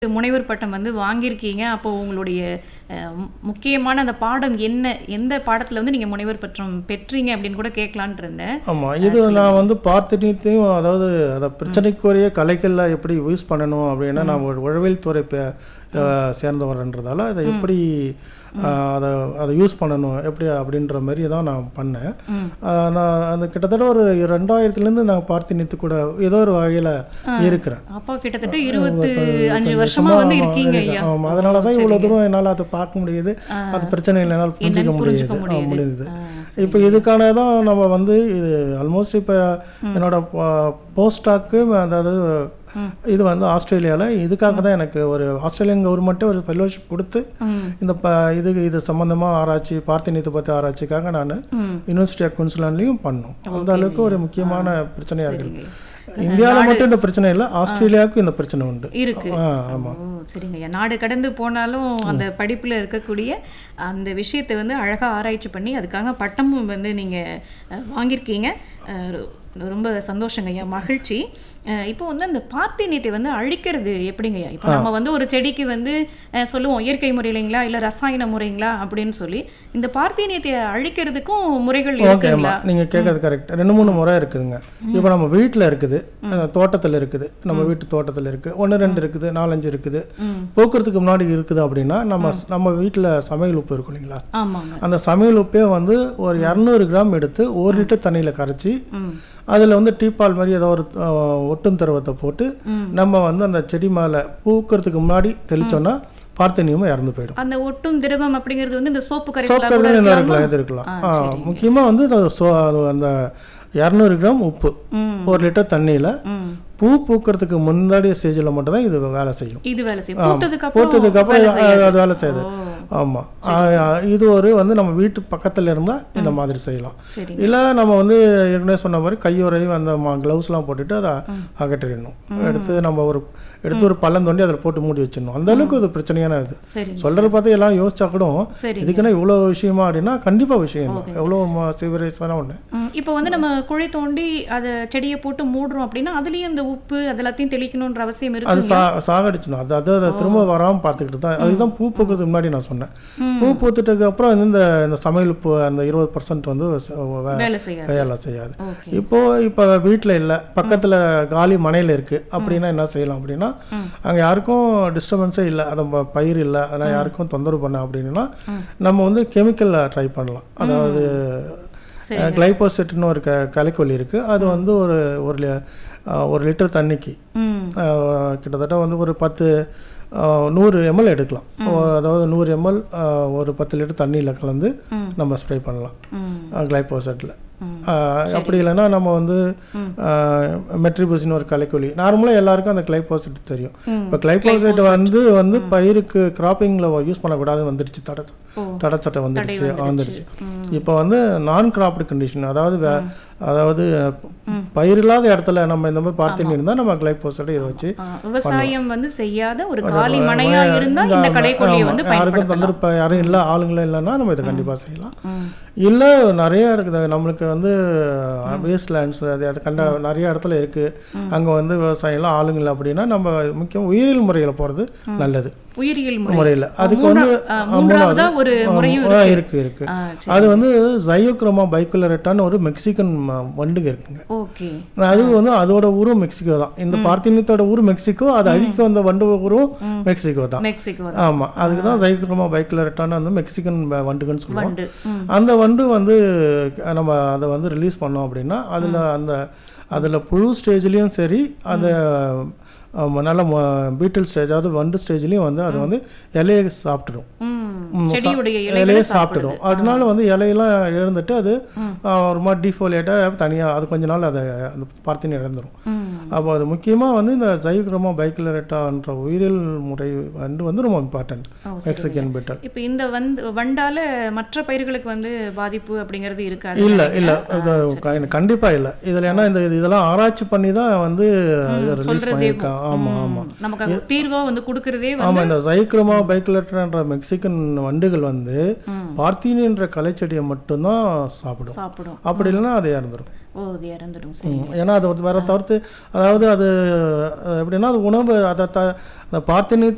முனைவர் பட்டம் வந்து வாங்கியிருக்கீங்க அப்போ உங்களுடைய அஹ், மு- முக்கியமான அந்த பாடம் என்ன எந்த பாடத்துல வந்து நீங்க முனைவர் பட்டம் பெற்றீங்க அப்படின்னு கூட கேட்கலான்ட்டு இருந்தேன் ஆமாம் இது நான் வந்து பார்த்தினியத்தையும் அதாவது அதை பிரச்சனைக்குரிய கலைகளில் எப்படி யூஸ் பண்ணணும் அப்படின்னா நான் ஒரு உழவியல் துறை பே- அஹ் சேர்ந்தவர்ன்றதால அதை எப்படி அஹ், அதை அதை யூஸ் பண்ணணும் எப்படி அப்படின்ற மாதிரி தான் நான் பண்ணேன் அஹ், நான் அந்த கிட்டத்தட்ட ஒரு ரெண்டாயிரத்துலேருந்து நான் பார்த்தினியத்து கூட ஏதோ ஒரு வகையில் இருக்கிறேன் அப்பா கிட்டத்தட்ட இருபத்தி அஞ்சு வருஷமா வந்து இருக்கீங்க ஐயா ஆமாம் அதனால தான் இவ்வளோ தூரம் என்னால் அதை பார்க்க முடியுது அது பிரச்சனை இல்லை என்னால் புரிஞ்சுக்க என்னன்னு புரிஞ்சுக்க முடியுது ஆ, முடியுது. முடியுது இப்போ இதுக்கான தான் நம்ம வந்து இது ஆல்மோஸ்ட் இப்போ என்னோட போஸ்டாக்கு அதாவது இது வந்து ஆஸ்திரேலியாவில் இதுக்காக தான் எனக்கு ஒரு ஆஸ்திரேலியன் கவர்மெண்ட்டே ஒரு ஃபெலோஷிப் கொடுத்து இந்த ப இது இது சம்மந்தமாக ஆராய்ச்சி பார்த்தினியத்தை பற்றி ஆராய்ச்சிக்காக நான் யூனிவர்சிட்டி ஆஃப் குயின்ஸ்லாண்ட்லேயும் பண்ணோம் அந்த அளவுக்கு ஒரு முக்கியமான பிரச்சனையாக இருக்குது இந்தியாவில் மட்டும் இந்த பிரச்சனை இல்லை ஆஸ்திரேலியாவுக்கும் இந்த பிரச்சனை உண்டு இருக்கு ஆ ஆமாம் ஓ சரிங்க ஐயா நாடு கடந்து போனாலும் அந்த படிப்புல இருக்கக்கூடிய அந்த விஷயத்தை வந்து அழகா ஆராய்ச்சி பண்ணி அதுக்காக பட்டமும் வந்து நீங்க அஹ், வாங்கியிருக்கீங்க அஹ், ரொ- ரொம்ப சந்தோஷங்க ஐயா மகிழ்ச்சி அஹ், இப்போ வந்து அந்த பார்த்தினியத்தை வந்து அழிக்கிறது எப்படிங்க ஐயா இப்போ நம்ம வந்து ஒரு செடிக்கு வந்து அஹ், சொல்லுவோம் இயற்கை முறையிலைங்களா இல்ல ரசாயன முறைங்களா அப்படின்னு சொல்லி இந்த பார்த்தினியத்தை அழிக்கிறதுக்கும் முறைகள் ஓகே இருக்குங்களா ஆமாம் நீங்கள் கேட்கறது கரெக்ட் ரெண்டு மூணு முறை இருக்குதுங்க இப்போ நம்ம வீட்டில் இருக்குது தோட்டத்தில் இருக்குது நம்ம வீட்டு தோட்டத்தில் இருக்குது ஒன்று ரெண்டு இருக்குது நாலஞ்சு இருக்குது போக்குறதுக்கு முன்னாடி இருக்குது அப்படின்னா நம்ம நம்ம வீட்டில் சமையல் உப்பு இருக்கும் இல்லைங்களா ஆமாங்க அந்த சமையல் உப்பே வந்து ஒரு இரநூறு கிராம் எடுத்து ஒரு லிட்டர் தண்ணியில் கரைச்சி ம் அதில் வந்து டீப்பால் மாதிரி ஏதோ ஒரு அஹ், ஒட்டும் திரவத்தை போட்டு நம்ம வந்து அந்த செடி மேலே பூக்கிறதுக்கு முன்னாடி தெளிச்சோன்னா பார்த்தினியமும் இறந்து போயிடும் அந்த ஒட்டும் திரவம் அப்படிங்கிறது வந்து இந்த சோப்பு சோப் கரைசலா கூட கரைசல் என்ன இருக்கலாமா? இருக்கலாம் இது இருக்கலாம் முக்கியமாக வந்து இந்த சோ- அது அந்த இரநூறு கிராம் உப்பு ம் ஒரு லிட்டர் தண்ணியில் ம் பூ பூக்கிறதுக்கு முன்னாடி ஸ்டேஜில் மட்டும்தான் இது வேலை செய்யும் இது வேலை செய்யும் பூத்ததுக்கு அப்புறம் பூத்ததுக்கு அப்புறம் வேலை இது- செய்யாது. அது வேலை செய்யுது ஓ, ஆமாம் இது ஒரு வந்து நம்ம வீட்டு பக்கத்தில் இருந்தால் இந்த மாதிரி செய்யலாம் சரி இல்லை நம்ம வந்து ஏற்கனவே சொன்ன மாதிரி கையுறையும் அந்த க்ளவுஸ்லாம் போட்டுட்டு அதை அகற்றிடணும் எடுத்து நம்ம ஒரு எடுத்து ஒரு பள்ளம் தோண்டி அதில் போட்டு மூடி வச்சிடணும் அந்த அளவுக்கு இது பிரச்சனையான இது சரி சொல்கிறத பார்த்து எல்லாம் யோசிச்சா கூட சரி இதுக்குன்னா இவ்வளோ விஷயமா அப்படின்னா கண்டிப்பாக விஷயம் தான் எவ்வளோ சீவரேஸான ஒன்று ம், இப்போ வந்து நம்ம குழி தோண்டி அதை செடியை போட்டு மூடுறோம் அப்படின்னா அதுலயும் இந்த உப்பு அது எல்லாத்தையும் தெளிக்கணும்ன்ற அவசியம் அது இருக்கு சா சாகடிச்சிடும் அது அது அதை திரும்ப வராமல் பார்த்துக்கிட்டு தான் அதுதான் பூ பூக்கிறதுக்கு முன்னாடி நான் சொன்னேன் பூ பூத்துட்டதுக்கு அப்புறம் இந்த இந்த சமையல் உப்பு அந்த இருபது பர்சன்ட் வந்து ச- வே- வேலை செய்யாது வேலை செய்யாது ஓகே இப்போ இப்போ வீட்டில் இல்லை பக்கத்தில் காலி மனையில் இருக்குது அப்படின்னா என்ன செய்யலாம் அப்படின்னா அங்கே யாருக்கும் டிஸ்டர்பன்ஸே இல்லை அது ம- பயிர் இல்லை அதெல்லாம் யாருக்கும் தொந்தரவு பண்ண அப்படின்னா நம்ம வந்து கெமிக்கல் ட்ரை பண்ணலாம் அதாவது கிளைபோசெட்னு ஒரு க கலைக்கொல்லி இருக்குது அது வந்து ஒரு ஒரு லி- அஹ் ஒரு லிட்டர் தண்ணிக்கு ம் அஹ் கிட்டத்தட்ட வந்து ஒரு பத்து அஹ் நூறு எம்எல் எடுக்கலாம் ஒ- அதாவது நூறு எம்எல் ஒரு பத்து லிட்டர் தண்ணியில் கலந்து நம்ம ஸ்ப்ரே பண்ணலாம் ம் கிளைபோசெட்டில் அப்படி இல்லைன்னா நம்ம வந்து மெட்ரிபூசின்னு ஒரு கலைக்கொல்லி நார்மலாக எல்லாருக்கும் அந்த கிளைபோசெட் தெரியும் இப்போ கிளைபோசெட் வந்து வந்து பயிருக்கு கிராப்பிங்கில் யூஸ் பண்ணக்கூடாதுன்னு வந்துடுச்சு தடை ஓ. தடை சட்டம் வந்துடுச்சு வந்துடுச்சு இப்போ வந்து நான் கிராப்டு கண்டிஷன் அதாவது வே- அதாவது பயிர் இல்லாத இடத்துல நம்ம இந்த மாதிரி பார்த்துன்னு இருந்தால் நம்ம கிளைபோசெட்டை இதை வச்சு ஆ, விவசாயம் வந்து செய்யாத ஒரு காலி மனையா இருந்தா இந்த கலைக்கொல்லியை வந்து ஆமா, யாருக்கும் பயன்படுத்தலாம் தொந்தரவு இப்போ யாரும் இல்லை ஆளுங்களே இல்லைன்னா நம்ம இதை கண்டிப்பாக செய்யலாம் இல்லை நிறைய இருக்குது நம்மளுக்கு வந்து வேஸ்ட் லேண்ட்ஸ் அது அது கண்ட நிறைய இடத்துல இருக்குது அங்கே வந்து விவசாயம்லாம் ஆளுங்க இல்லை அப்படின்னா நம்ம முக்கியம் உயிரியல் முறையில் போகிறது நல்லது உயிரியல் முறை முறையில் அதுக்கு வந்து மூன்றா- ஆ, மூன்றாவதா ஒரு முறையும் ஆ, இருக்கு இருக்கு இருக்கு ஆ, சரி அது வந்து ஜயோக்ரோமா பைக்குலரட்டான ஒரு மெக்சிகன் ம- வண்டுங்க இருக்குங்க ஓகே அது வந்து அதோட ஊரும் மெக்சிகோ தான் இந்த பார்த்தினியத்தோட ஊர் மெக்சிகோ அது அழிக்க வந்த வண்டு ஊரும் மெக்சிகோ தான் மெக்சிகோ ஆமா அதுக்கு தான் ஜைக்ரோமா பைக்குலரட்டான அந்த மெக்சிகன் வ- வண்டுகன்னு சொல்லுவோம் வண்டு ம் அந்த வண்டு வந்து க- நம்ம அதை வந்து ரிலீஸ் பண்ணோம் அப்படின்னா அதில் அந்த அதில் புழு ஸ்டேஜ்லேயும் சரி அந்த ஆமா, நல்ல பீட்டில் ஸ்டேஜ் அதாவது வண்டு ஸ்டேஜ்லேயும் வந்து அது வந்து இலையை சாப்பிட்டுடும் ம் செடியுடைய இலையை இலைகளை சாப்பிட்டுடும் அதனால வந்து இலையெல்லாம் இழந்துட்டு அது ஆ, ஒரு மாதிரி டிஃபோலியேட்டாக தனியாக அது கொஞ்ச நாள் அதை அந்த பார்த்தினி இழந்துரும் ம் அப்போ அது முக்கியமாக வந்து இந்த ஜைக்ரோமா பைக்குலரேட்டான்ற உயிரியல் முறை வந்து வந்து ரொம்ப இம்பார்ட்டன்ட் ஓ, மெக்சிகன் பீட்டல் இப்போ இந்த வந்து வண்டால மற்ற பயிர்களுக்கு வந்து பாதிப்பு அப்படிங்கிறது இருக்காது இல்லை இல்லை இது கண்டிப்பாக இல்லை இதில் ஏன்னா இந்த இதெல்லாம் ஆராய்ச்சி பண்ணி தான் வந்து ரிலீஸ் சொல்றதே பண்ணியிருக்காங்க ஆமாம் ஆமாம் நமக்கு தீர்வா வந்து கொடுக்கறதே வந்து ஆமாம் இந்த ஜைக்ரோமா பைக்குலரேட்டர்ன்ற மெக்சிகன் வண்டுகள் வந்து பார்த்தினின்ற கலைச்செடியை மட்டும்தான் சாப்பிடும் சாப்பிடும் அப்படி இல்லைன்னா அது இறந்துரும் ஓ அது இறந்துடும் சரி ம், ஏன்னா அது வந்து வேற தவிர்த்து அதாவது அது அஹ், எப்படின்னா அது உணவு அதை த அந்த பார்த்தினி